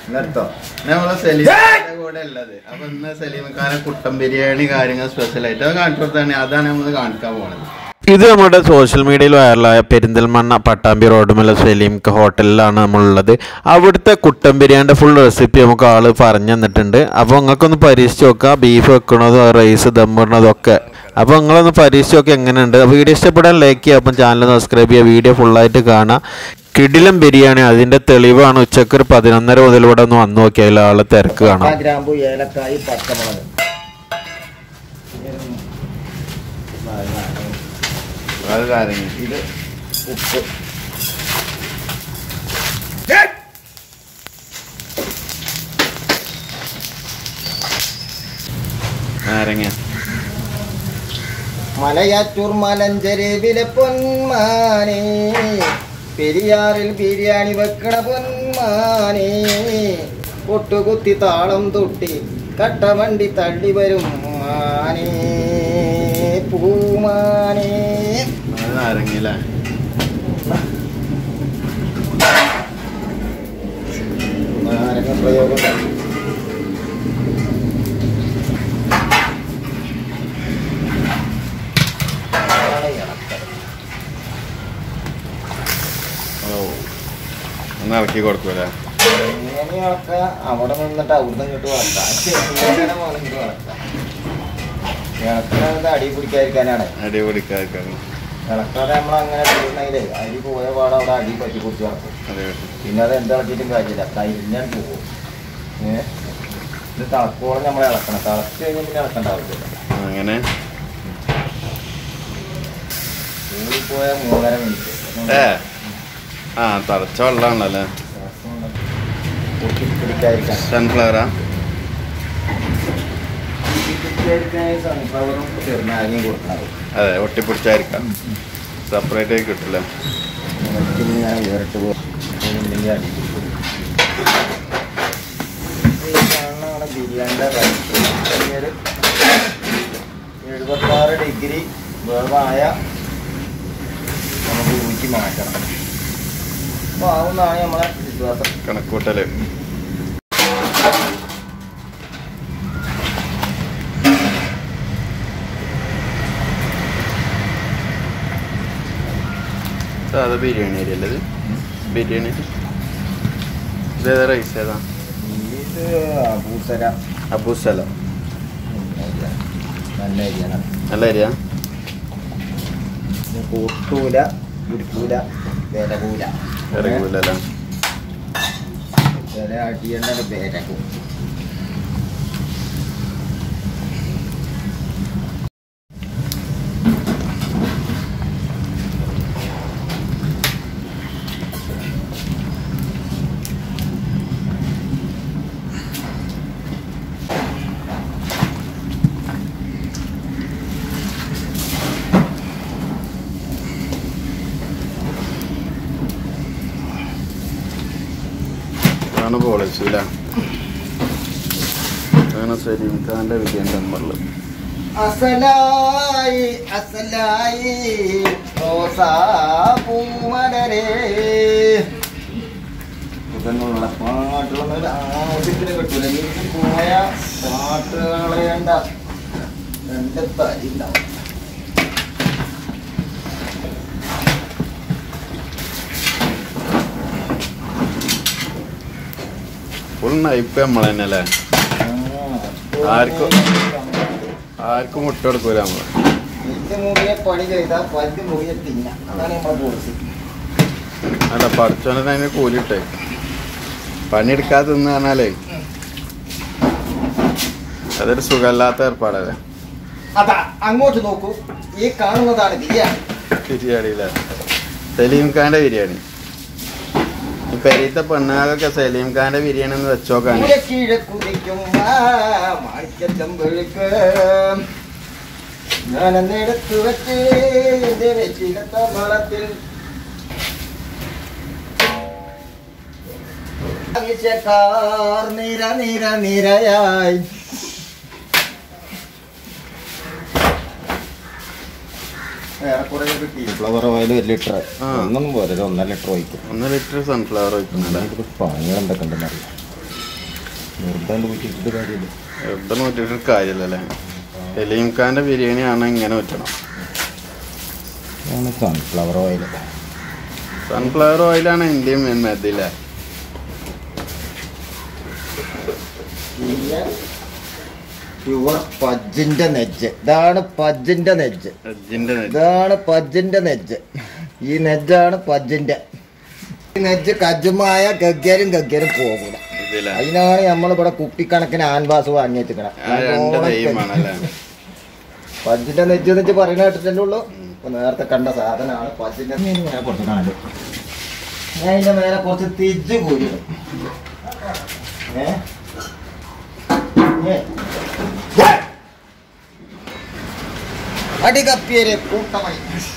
നിർത്തോ നമ്മളെ സലീമിന്റെ കൂടെ ഉള്ളത് അപ്പൊ ഇന്ന് സലീമിക്കാരെ കുട്ടൻ ബിരിയാണി കാര്യങ്ങൾ സ്പെഷ്യൽ ആയിട്ട് അത് കാണിച്ചു കൊടുത്താണ് അതാണ് നമ്മൾ കാണിക്കാൻ പോണത് ഇത് നമ്മുടെ സോഷ്യൽ മീഡിയയിൽ വൈറലായ പെരിന്തൽമണ്ണ പട്ടാമ്പി റോഡുമുള്ള സലീം ഹോട്ടലിലാണ് നമ്മളുള്ളത് അവിടുത്തെ കുട്ടൻ ബിരിയാണിൻ്റെ ഫുൾ റെസിപ്പി നമുക്ക് ആൾ പറഞ്ഞു തന്നിട്ടുണ്ട് അപ്പോൾ നിങ്ങൾക്കൊന്ന് പരീക്ഷിച്ച് നോക്കുക ബീഫ് വെക്കണതും റൈസ് ദമ്മിടുന്നതും ഒക്കെ അപ്പോൾ നിങ്ങളൊന്ന് പരീക്ഷിച്ച് നോക്കി എങ്ങനെയുണ്ട് വീഡിയോ ഇഷ്ടപ്പെടാൻ ലൈക്ക് ചെയ്യുക അപ്പം ചാനൽ സബ്സ്ക്രൈബ് ചെയ്യുക വീഡിയോ ഫുള്ളായിട്ട് കാണാം കിടിലം ബിരിയാണി അതിൻ്റെ തെളിവാണ് ഉച്ചക്ക് ഒരു പതിനൊന്നര മുതൽ ഇവിടെ ഒന്ന് വന്നു നോക്കിയാൽ ആളെ തിരക്ക് കാണാം ഗ്രാമ്പു ഏലക്കായി പച്ചമുളക് അത് കാര്യങ്ങൾ ഇത് ഉപ്പ് നാരങ്ങ മലയാറ്റൂർ മലഞ്ചെരുവിലെ പൊന്മാനെ പെരിയാറിൽ ബിരിയാണി വെക്കണ പൊന്മാനെ പൊട്ടുകുത്തി താളം തൊട്ടി കട്ടവണ്ടി തള്ളി വരും മാനേ പൂമാനേ അത് നാരങ്ങയില്ലേ നാരങ്ങ പ്രയോഗം ഓ ഒന്ന് ഇറക്കി കൊടുക്കൂലേ ഇങ്ങനെയൊക്കെ അവിടെ നിന്നിട്ട് അവിടുന്ന് ഇങ്ങോട്ട് വളർത്താം ഇങ്ങനെ വേണമെങ്കിൽ വളർത്താം ഇളക്കുന്നത് അടി പിടിക്കാതിരിക്കാനാണ് അടിപൊളിക്കാർക്കാണ് ഇളക്കാതെ നമ്മൾ അങ്ങനെ ചെയ്യുന്നതിലേ അരി പോയ പാടെ അവിടെ അടി പറ്റി കുറിച്ച് നടക്കും അതെ പിന്നെ അത് എന്തിളക്കിയിട്ടും കാര്യമില്ല കരിഞ്ഞാൽ പോകും ഏ ഇത് തിളക്കോളം നമ്മൾ ഇളക്കണം തിളച്ച് കഴിഞ്ഞാൽ പിന്നെ ഇളക്കേണ്ട ആവശ്യമില്ല അങ്ങനെ പോയ മൂന്നര മിനിറ്റ് ഏ ആ തറച്ച വെള്ളമാണല്ലേ പൊട്ടി പിടിക്കാതിരിക്കാൻ സൺഫ്ലവറാ പിടിക്കാതിരിക്കാൻ സൺഫ്ലവറും ചെറുനാരങ്ങയും കൊടുക്കണം അതെ ഒട്ടിപ്പിടിച്ചായിരിക്കാം സെപ്പറേറ്റ് ആയി കിട്ടില്ല പിന്നെ ഞാൻ വേറിട്ട് പോകും അടി പിടിക്കും. ഈ കാണുന്നതാണ് ബിരിയാണിയുടെ റൈസ് ഒരു എഴുപത്താറ് ഡിഗ്രി വേവായ നമുക്ക് ഊറ്റി മാറ്റണം അപ്പോൾ ആവുന്നതാണ് നമ്മളെ വിശ്വാസം കണക്കൂട്ടല് സാധാ ബിരിയാണി അരിയല്ലേ ഇത് ബിരിയാണി ഇതേതാ റൈസ് ഏതാ ഇത് അബൂസര അബൂസല നല്ല അരിയാണ് നല്ല അരിയാ ഇത് കൂട്ടൂല പിടിക്കൂല വിലകൂല ഇറങ്ങൂലല്ലോ വില അടിയേണ്ട വിലക്കും അതാണ് പോളിസി അല്ലേ അതാണ് സലീം ഖാൻ്റെ ബിരിയാണി നമ്പറിൽ അസലായി അസലായി റോസാ പൂമലരേ ഇതൊന്നുള്ള പാട്ടുകളൊന്നും ആവശ്യത്തിന് കിട്ടൂല എനിക്ക് പോയ പാട്ടുകളെ വേണ്ട രണ്ട് തരിണ്ടാവും ഫുൾ നയിപ്പ് നമ്മൾ തന്നെ അല്ലേ ആർക്കും? ആർക്കും മുട്ട കൊടുക്കൂല നമ്മൾ ഇത് മുറിയെ പണി ചെയ്താൽ പല്ല് മുറിയെ തിന്ന അതാണ് നമ്മളെ പോളിസി അല്ല പഠിച്ചോനെ അതിന് കൂലിട്ടെ പണിയെടുക്കാതെ തിന്ന് പറഞ്ഞാലേ അതൊരു സുഖമില്ലാത്ത ഏർപ്പാടല്ലേ അതാ അങ്ങോട്ട് നോക്കൂ ഈ കാണുന്നതാണ് ബിരിയാണി ബിരിയാണിയില്ല സലീം ഖാന്റെ ബിരിയാണി ഈ പെരീത്തെ പെണ്ണുകാരൊക്കെ സലീം ഖാന്റെ ബിരിയാണി ഒന്ന് വെച്ചോക്കാണ് കിഴക്കുതിക്കും മാണിക്കത്തമ്പഴുക്ക് ഞാനെന്നെടുത്തു വെച്ച് എന്റെ വെച്ചിലത്ത വളത്തിൽ ആവശ്യക്കാർ നിര നിര നിരയായി ഏറെക്കുറെ കിട്ടി ഫ്ലവർ ഓയിൽ ഒരു ലിറ്റർ ആ. ഒന്നൊന്നും പോരല്ലോ ഒന്നര ലിറ്റർ ഒഴിക്കും ഒന്ന് ലിറ്റർ സൺഫ്ലവർ ഒഴിക്കുന്നുണ്ട് ഇതിൽ പണികൾ എന്തൊക്കെ ഉണ്ടെന്ന് അറിയാം എന്താണ്ട് കുറ്റിട്ട് കാര്യമില്ല വെറുതെ നോറ്റിട്ട് കാര്യമില്ലല്ലേ സലീം ഖാന്റെ ബിരിയാണി ആണ് ഇങ്ങനെ വെച്ചണം ഇതാണ് സൺഫ്ലവർ ഓയിൽ സൺഫ്ലവർ ഓയിലാണ് ഇന്ത്യയും മെമ്മതില്ലേ പ്യുവർ പജ്ജിന്റെ നെജ്ജ് ഇതാണ് പജ്ജിന്റെ നെജ്ജ് അജിന്റെ ഇതാണ് പജ്ജിന്റെ നെജ്ജ് ഈ നെജ്ജാണ് പജ്ജിന്റെ ഈ നെജ്ജ് കജ്ജുമായ ഗഗ്ഗരും ഗഗ്ഗരും പോകൂല ഇതില്ലേ അതിനാണ് നമ്മളിവിടെ കുപ്പിക്കണക്കിന് ആൻവാസ് വാങ്ങി വെച്ചിക്കണം ആ രണ്ട് ദൈവമാണല്ലേ പജ്ജിന്റെ നെജ്ജ് എന്ന് വെച്ച് പറയുന്ന കേട്ടിട്ടല്ലേ ഉള്ളൂ ഇപ്പൊ നേരത്തെ കണ്ട സാധനമാണ് പജ്ജിന്റെ ഇങ്ങനെ കുറച്ച് കാണല് ഞാൻ അതിന്റെ മേലെ കുറച്ച് തിരിച്ച് കൂരിടും ഏ ഏ. അടി കപ്പിയരെ കൂട്ടമായി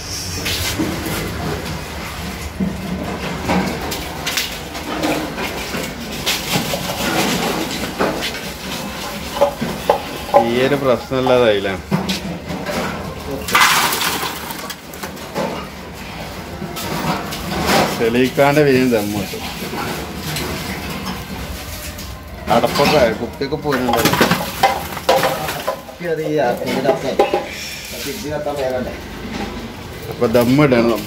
ഈ ഒരു പ്രശ്നമില്ലാതായില്ലേ സലീഖാന്റെ ബിരിയാണി ദമ്മിട്ടു അടപ്പൊക്കെ കുപ്പിയൊക്കെ പോരുന്നുണ്ടല്ലോ അത് ഈ ഇതിനൊക്കെ ഇതിനൊക്കെ മേലുണ്ട് അപ്പൊ ദമ്മിടണം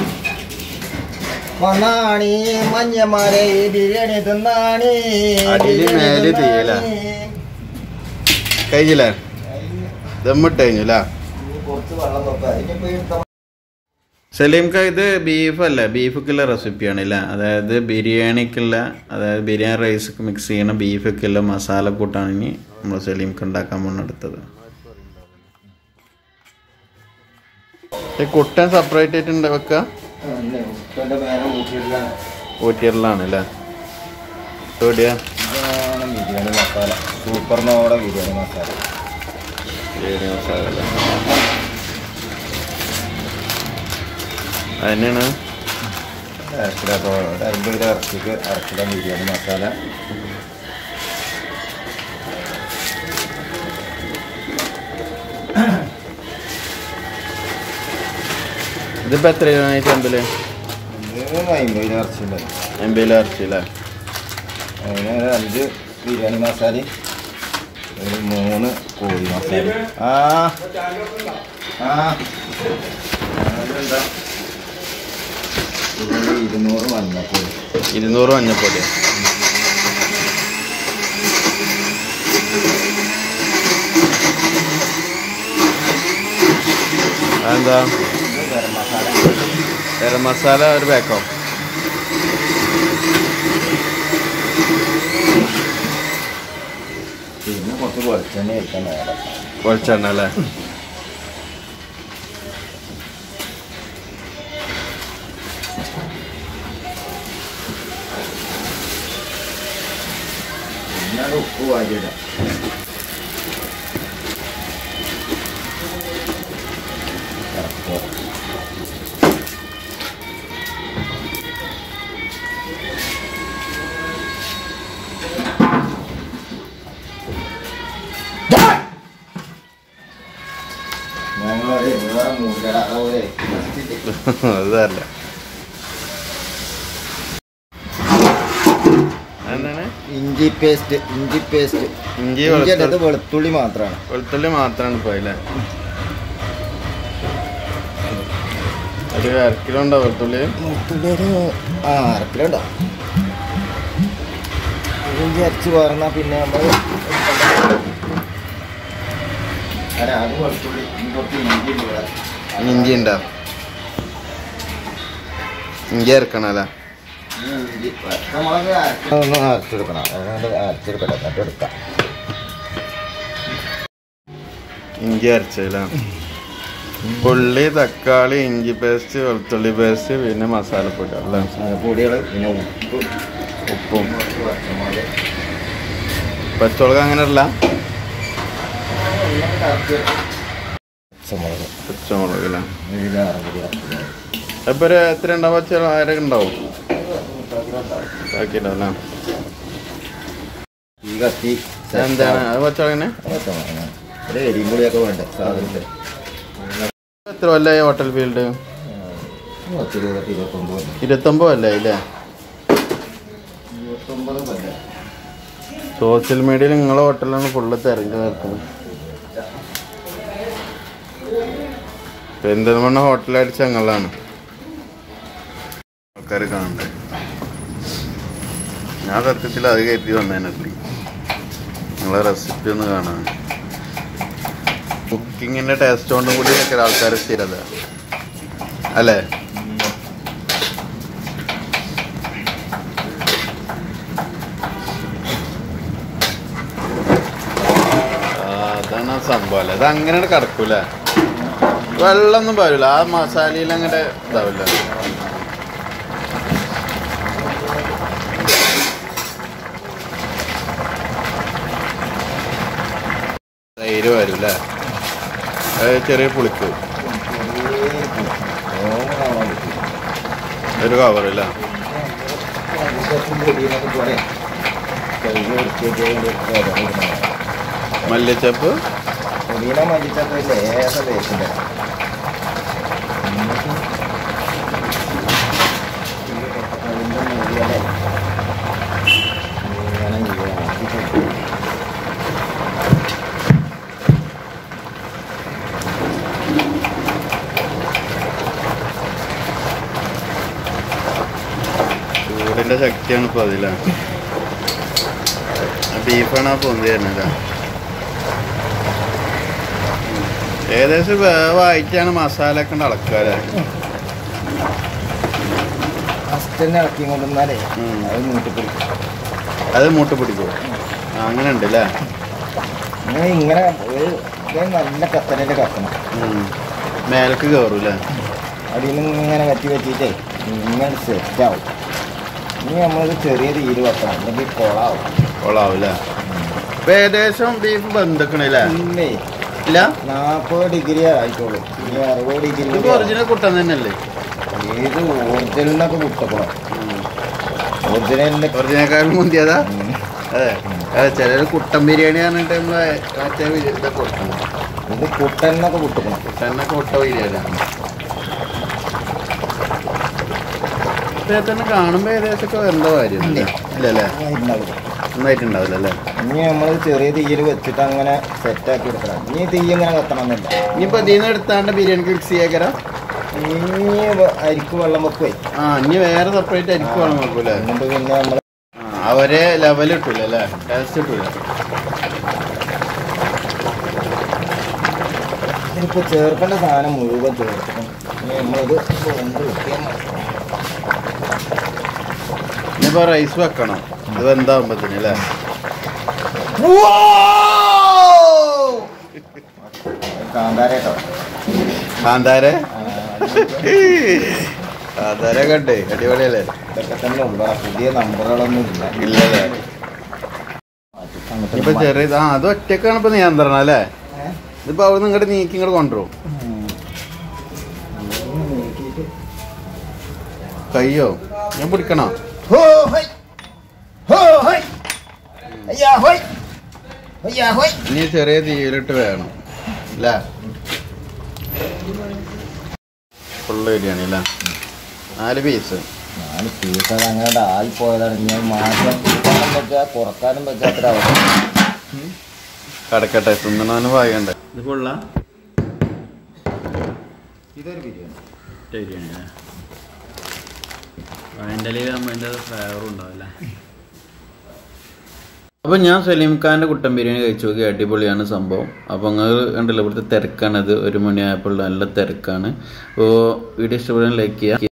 വന്നാണി മഞ്ഞമാരെ ഈ ബിരിയാണി തിന്നാണി അടിയില് മേല് തീയലാ. കഴിഞ്ഞില്ലേ ദമ്മിട്ട് കഴിഞ്ഞില്ല കുറച്ച് വെള്ളം നോക്കാം ഇനിയിപ്പോ ഈ ത- സലീംക്ക ഇത് ബീഫ് അല്ല ബീഫൊക്കെയുള്ള റെസിപ്പിയാണ് അല്ലേ അതായത് ബിരിയാണിക്കുള്ള അതായത് ബിരിയാണി റൈസ് മിക്സ് ചെയ്യണ ബീഫൊക്കെയുള്ള മസാല കൂട്ടാണ് ഇനി നമ്മൾ സലീംക്ക് ഉണ്ടാക്കാൻ പോകുന്നെടുത്തത് ഈ കുട്ടൻ സെപ്പറേറ്റ് ആയിട്ട് ഉണ്ട് വെക്ക പിന്നെ ഉപ്പിന്റെ മേലെ ഊട്ടിയിട്ടാണ് ഊറ്റിയറിലാണ് അല്ലേ എവിടെയാ ഇതാണ് ബിരിയാണി മസാല സൂപ്പറിനോടെ ബിരിയാണി മസാല ബിരിയാണി മസാല അല്ലേ അതന്നെയാണ് അരക്കിലോ ഒരു അമ്പത് കിലോ ഇറച്ചിക്ക് അരക്കിലോ ബിരിയാണി മസാല ഇതിപ്പോ എത്ര ചെമ്പില് ഇത് അമ്പത് കിലോ ഇറച്ചി ഉണ്ട് എൺപതിലെ ഇറച്ചി അല്ലേ അതിന് ഒരു അഞ്ച് ബിരിയാണി മസാലയും ഒരു മൂന്ന് കോഴി മസാല ആ ആ അതെന്താ ഇതിന് ഇരുന്നൂറ് മഞ്ഞപ്പൊടി ഇരുന്നൂറ് മഞ്ഞപ്പൊടി അതെന്താ ഇത് ഗരം മസാല ഗരം മസാല ഒരു പാക്കോ പിന്നെ കുറച്ച് വെളിച്ചെണ്ണ കഴിക്കാൻ നേരം വെളിച്ചെണ്ണ അല്ലേ പിന്നെ അത് ഉപ്പ് വാരിയിടാം കറക്റ്റ്. ഞങ്ങളൊരു വേറെ മൂലട അതുപോലെ അതല്ല എന്താണ് ഇഞ്ചി പേസ്റ്റ് ഇഞ്ചി പേസ്റ്റ് ഇഞ്ചി ഇഞ്ചി അല്ല, ഇത് വെളുത്തുള്ളി വെളുത്തുള്ളി മാത്രമാണ് വെളുത്തുള്ളി മാത്രമാണ് ഇപ്പോൾ അല്ലേ ഒരു അരക്കിലോ ഉണ്ടോ വെളുത്തുള്ളി വെളുത്തുള്ളി ഒരു ആ അരക്കിലോ ഉണ്ടോ ഇഞ്ചി അരച്ച് പറഞ്ഞാൽ പിന്നെ നമ്മൾ അല്ല അത് വെളുത്തുള്ളി ഇനി കുറച്ച് ഇഞ്ചി ഉണ്ട് ഇവിടെ. ഇഞ്ചി ഉണ്ടോ ഇഞ്ചി അരക്കണം അല്ലേ ഈ ഇഞ്ചി പച്ചമുളക് അരച്ച് ഒന്ന് അരച്ചെടുക്കണം അതുകൊണ്ട് അരച്ചെടുക്കട്ടെ എന്നിട്ട് എടുക്കാം ഇഞ്ചി അരച്ചല്ലേ ഉള്ളി തക്കാളി ഇഞ്ചി പേസ്റ്റ് വെളുത്തുള്ളി പേസ്റ്റ് പിന്നെ മസാലപ്പൊടി അല്ലേ പൊടികൾ പിന്നെ ഉപ്പ് ഉപ്പും കുറച്ച് പച്ചമുളക് പച്ചമുളക് അങ്ങനെ ഇല്ല പച്ചമുളക് പച്ചമുളക് അല്ലേ ഇതിലാണ് കൂടി അരച്ചത്. ഇപ്പൊ ഒരു എത്ര ഉണ്ടാവും പച്ച ആരൊക്കെ ഉണ്ടാവും ബാക്കിയുണ്ടാവും അല്ലേ ഈ കത്തി എന്താണ് അത് പച്ചമുളകിനെ പച്ചമുളക് ഒരു എരിയും കൂടിയൊക്കെ വേണ്ട സാധനത്തിൽ എത്ര കൊല്ലായി ഹോട്ടൽ ഫീൽഡ് പത്ത് ഇരുപത്തി ഇരുപത്തൊമ്പത് കൊല്ലം. ഇരുപത്തൊമ്പത് കൊല്ലായി അല്ലേ ഇരുപത്തൊമ്പത് കൊല്ലം സോഷ്യൽ മീഡിയയിൽ നിങ്ങളെ ഹോട്ടലാണ് ഫുള്ള് തിരഞ്ഞു നിൽക്കുന്നത് പെരിന്തൽമണ്ണ ഹോട്ടലടിച്ച ഞങ്ങളാണ് ആൾക്കാർ കാണണ്ടേ ഞാൻ സത്യത്തിൽ അത് കയറ്റി വന്നതിനെത്തി നിങ്ങളെ റെസിപ്പി ഒന്ന് കാണാൻ കുക്കിങ്ങിന്റെ ടേസ്റ്റ് കൊണ്ടും കൂടി ഒക്കെ ആൾക്കാർ സ്ഥിരത അല്ലേ ആ, അതാണ് ആ സംഭവം അല്ലേ അത് അങ്ങനെ കിടക്കൂല വെള്ളമൊന്നും പാടില്ല ആ മസാലയിൽ അങ്ങനെ ഇതാവില്ല തൈര് വരും അല്ലേ അത് ചെറിയ പുളിക്ക് ഒരു കവർ അല്ലേ മല്ലിച്ചപ്പ് പുതിന മല്ലിച്ചപ്പ് ലേശ തേച്ചില്ല ചൂടിന്റെ ശക്തിയാണ് ഇപ്പൊ അതില്ല ബീഫാണ് ആ പൊന്തി തരുന്നത് ഏകദേശം വേവായിട്ടാണ് മസാല ഒക്കെ അളക്കാല്ലേ ഫസ്റ്റ് തന്നെ ഇളക്കി കൊണ്ടുവന്നാലേ ഉം. അത് നീട്ടിപ്പിടി അത് മൂട്ട പിടിക്കും ആ, അങ്ങനെ ഉണ്ട് അല്ലേ ഇങ്ങനെ ഇങ്ങനെ ഒരു ഇത് നല്ല കത്തനല്ലേ കത്തണം മേലേക്ക് കയറൂല്ലേ അടിയിൽ നിന്ന് ഇങ്ങനെ കത്തി വെച്ചിട്ടേ ഇങ്ങനെ സെറ്റാവും ഇനി നമ്മളത് ചെറിയ തീര് വെക്കണം അല്ലെങ്കിൽ കൊളാവും കൊള്ളാവൂല്ലേ ഇപ്പൊ ഏകദേശം ബീഫ് ബന്ധക്കണില്ലേ ഇല്ലേ ഇല്ല നാൽപ്പത് ഡിഗ്രി ആയിക്കോളൂ ഇനി അറുപത് ഡിഗ്രി ഇത് ഒറിജിനൽ കുട്ടൻ തന്നെയല്ലേ ഏത് ഒറിജിനലിനൊക്കെ കുട്ടക്കണം ഒറിജിനലിന്റെ ഒറിജിനേക്കാളും മുന്തിയതാ അതെ അതെ ചിലർ കുട്ടൻ ബിരിയാണി പറഞ്ഞിട്ട് നമ്മള് മറ്റേ ബിരി- ഇതൊക്കെ കൊടുക്കണം ഇത് കുട്ടനൊക്കെ കുട്ടക്കണം കുട്ടനൊക്കെ കുട്ട ബിരിയാണിയാണ് തന്നെ കാണുമ്പോ ഏകദേശം ഒക്കെ വരേണ്ട കാര്യം ഇല്ലല്ലേ നന്നായിട്ടുണ്ടാവില്ല അല്ലേ ഇനി നമ്മൾ ചെറിയ തീയിൽ വെച്ചിട്ട് അങ്ങനെ സെറ്റാക്കി എടുക്കണം ഇനി തീ ഇങ്ങനെ കത്തണം എന്നില്ല ഇനിയിപ്പോ ഇതിന്ന് എടുത്താണ്ട് ബിരിയാണിക്ക് മിക്സ് ചെയ്യാക്കരാ ഇനി വ- അരിക്ക് വെള്ളം വെക്കുവേ ആ ഇനി വേറെ സെപ്പറേറ്റ് അരിക്ക് വേണം നോക്കൂലേ എന്നിട്ട് പിന്നെ നമ്മൾ ആ അവരെ ലെവൽ കിട്ടൂല അല്ലേ ടേസ്റ്റ് കിട്ടൂല ഇതിലിപ്പോൾ ചേർക്കേണ്ട സാധനം മുഴുവൻ ചേർക്കണം ഇനി നമ്മളിത് വെന്ത് കിട്ടിയാൽ മതി. ഇനിയിപ്പോ റൈസ് വെക്കണം ഇത് എന്താകുമ്പത്തിന് അല്ലേ കാന്താര കേട്ടോ കാന്താരെ ആ, കാന്താരെ കണ്ടേ അടിപൊളിയല്ലേ ഇതൊക്കെ തന്നെ ഉള്ളു ആ പുതിയ നമ്പറുകളൊന്നും ഇല്ല ഇല്ലല്ലേ അങ്ങോട്ട് ഇനിയിപ്പോ ചെറിയ ആ അത് ഒറ്റക്കാണ് ഇപ്പൊ നിയന്ത്രണം അല്ലേ ഏ? ഇതിപ്പോ അവിടെ ഇങ്ങോട്ട് നീക്കി ഇങ്ങോട്ട് കൊണ്ടുവരും ഉം. ഇങ്ങനെ നീക്കിയിട്ട് കയ്യോ ഞാൻ പിടിക്കണോ ഹോ ഹൈ ഹോ ഹൈ അയ്യാ ഹോയ് അയ്യാ ഹോയ് ഇനി ചെറിയ തീയിലിട്ട് വേണം അല്ലേ ഫുള്ള് ബിരിയാണി അല്ലേ നാല് പീസ് ഞാൻ പീസത് അങ്ങനെ ആയി പോയതാണ് ഞാൻ മാറ്റാൻ കൂട്ടാനും പറ്റുക കുറക്കാനും പറ്റാത്തൊരവസ്ഥ കടക്കട്ടെ തിന്നണവന് വായണ്ടേ ഇത് ഫുള്ള ഇതൊരു ബിരിയാണി ബിരിയാണി അല്ലേ വായൻ്റെലാകുമ്പോൾ അതിൻ്റെ ഫ്ലേവറും ഉണ്ടാവില്ലേ അപ്പോൾ ഞാൻ സലീം ഖാൻ്റെ കുട്ടൻ ബിരിയാണി കഴിച്ചു നോക്കി അടിപൊളിയാണ് സംഭവം അപ്പോൾ നിങ്ങൾ കണ്ടല്ലോ ഇവിടുത്തെ തിരക്കാണത് ഒരു മണിയായപ്പോൾ നല്ല തിരക്കാണ് അപ്പോൾ വീഡിയോ ഇഷ്ടപ്പെടാൻ ലൈക്ക് ചെയ്യുക